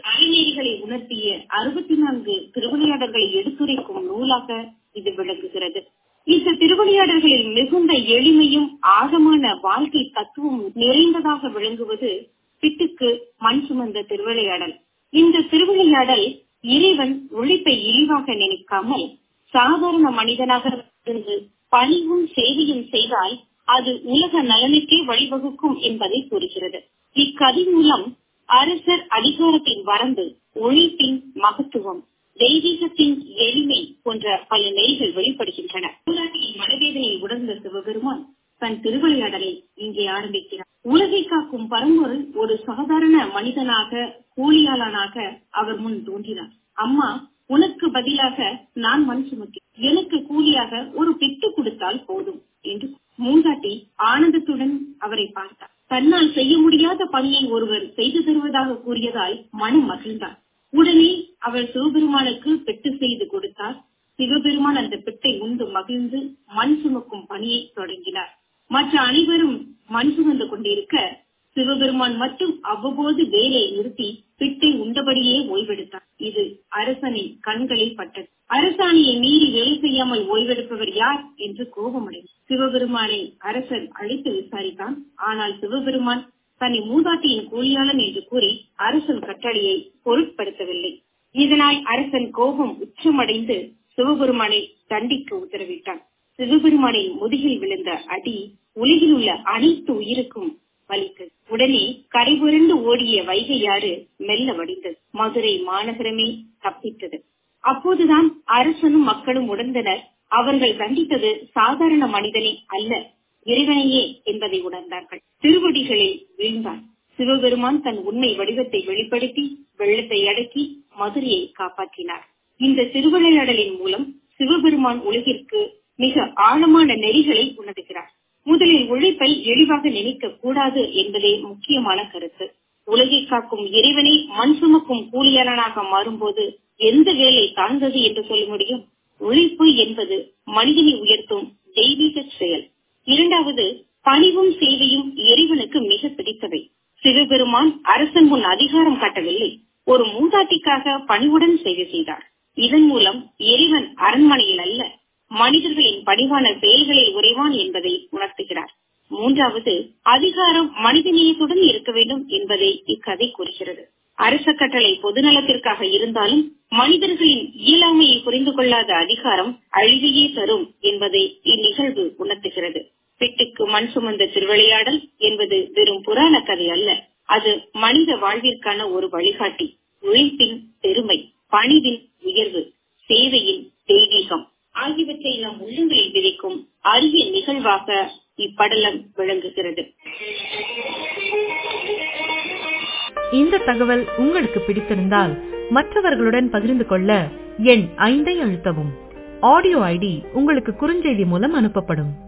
அறநெறிகளை உணர்த்திய அறுபத்தி நான்கு திருவிளையாடல்களை எடுத்துரைக்கும் நூலாக இது விளங்குகிறது இந்த திருவிளையாடல்களில் மிகுந்த எளிமையும் ஆழமான வாழ்க்கை தத்துவம் நிறைந்ததாக விளங்குவது பிட்டுக்கு மண் சுமந்த திருவிளையாடல் இந்த திருவிளையாடல் இறைவன் உழைப்பை இழிவாக நினைக்காமல் சாதாரண மனிதனாக இருந்து பணிவும் சேவையும் செய்தால் அது உலக நலனுக்கே வழிவகுக்கும் என்பதை கூறுகிறது இக்கதை மூலம் அரசர் அதிகாரத்தின் வரம்பு உழைப்பின் மகத்துவம் தெய்வீகத்தின் எளிமை போன்ற பல நெறிகள் வெளிப்படுகின்றன ஊராட்டியின் மனவேதனையை உணர்ந்த சிவபெருமான் தன் திருவிளையாடலை இங்கே ஆரம்பிக்கிறார் உலகை காக்கும் பரம்பொருள் ஒரு சாதாரண மனிதனாக கூலியாளனாக அவர் முன் தோன்றினார் அம்மா உனக்கு பதிலாக நான் மண் சுமத்தி எனக்கு கூலியாக ஒரு பெட்டு கொடுத்தால் போதும் என்று மூங்காட்டி ஆனந்தத்துடன் அவரை பார்த்தார் தன்னால் செய்ய முடியாத பணியை ஒருவர் செய்து தருவதாக கூறியதால் மனம் மகிழ்ந்தார் உடனே அவள் சிவபெருமானுக்கு பெட்டு செய்து கொடுத்தார் சிவபெருமான் அந்த பெட்டை உண்டு மகிழ்ந்து மண் சுமக்கும் பணியை தொடங்கினார் மற்ற அனைவரும் மண் சுமந்து கொண்டிருக்க சிவபெருமான் மட்டும் அவ்வப்போது வேலையை நிறுத்தி பிட்டை உண்டபடியே ஓய்வெடுத்தார் இது அரசனின் கண்களில் பட்டது அரசாணியை மீறி வேலை செய்யாமல் ஓய்வெடுப்பவர் யார் என்று கோபமடைந்தார் சிவபெருமானை அரசன் அழைத்து விசாரித்தான் ஆனால் சிவபெருமான் தன்னை மூதாட்டியின் கூலியாளன் என்று கூறி அரசன் கட்டளையை பொருட்படுத்தவில்லை இதனால் அரசன் கோபம் உச்சமடைந்து சிவபெருமானை தண்டிக்க உத்தரவிட்டான் சிவபெருமானின் முதுகில் விழுந்த அடி உலகில் உள்ள அனைத்து உயிருக்கும் வலித்தது உடனே கரைபுரண்டு ஓடிய வைகையாறு மெல்ல வடிந்தது மதுரை மாநகரமே தப்பித்தது அப்போதுதான் அரசனும் மக்களும் உணர்ந்தனர் அவர்கள் தண்டித்தது சாதாரண மனிதனே அல்ல இறைவனையே என்பதை உணர்ந்தார்கள் திருவடிகளில் வீழ்ந்தான் சிவபெருமான் தன் உண்மை வடிவத்தை வெளிப்படுத்தி வெள்ளத்தை அடக்கி மதுரையை காப்பாற்றினார் இந்த திருவிளையாடலின் மூலம் சிவபெருமான் உலகிற்கு மிக ஆழமான நெறிகளை உணர்கிறார் முதலில் உழைப்பை எளிவாக நினைக்க கூடாது என்பதே முக்கியமான கருத்து உலகை காக்கும் இறைவனை மண் சுமக்கும் கூலியாளனாக மாறும்போது எந்த வேலை தாழ்ந்தது என்று சொல்ல முடியும் உழைப்பு என்பது மனிதனை உயர்த்தும் தெய்வீக செயல் இரண்டாவது பணிவும் சேவையும் இறைவனுக்கு மிக பிடித்தவை சிவபெருமான் அரசன் முன் அதிகாரம் காட்டவில்லை ஒரு மூதாட்டிக்காக பணிவுடன் சேவை செய்தார் இதன் மூலம் இறைவன் அரண்மனையில் அல்ல மனிதர்களின் பணிவான செயல்களில் உறைவான் என்பதை உணர்த்துகிறார் மூன்றாவது அதிகாரம் மனிதநேயத்துடன் இருக்க வேண்டும் என்பதை இக்கதை கூறுகிறது அரச கட்டளை பொதுநலத்திற்காக இருந்தாலும் மனிதர்களின் இயலாமையை புரிந்து கொள்ளாத அதிகாரம் அழிவையே தரும் என்பதை இந்நிகழ்வு உணர்த்துகிறது பெட்டுக்கு மண் சுமந்த திருவிளையாடல் என்பது வெறும் புராண கதை அல்ல அது மனித வாழ்விற்கான ஒரு வழிகாட்டி உழைப்பின் பெருமை பணிவின் உயர்வு சேவையின் தெய்வீகம் ஆகியவற்றை நம் உள்ளங்களில் விதைக்கும் அரிய நிகழ்வாக இப்படலம் விளங்குகிறது இந்த தகவல் உங்களுக்கு பிடித்திருந்தால் மற்றவர்களுடன் பகிர்ந்து கொள்ள எண் ஐந்தை அழுத்தவும் ஆடியோ ஐடி உங்களுக்கு குறுஞ்செய்தி மூலம் அனுப்பப்படும்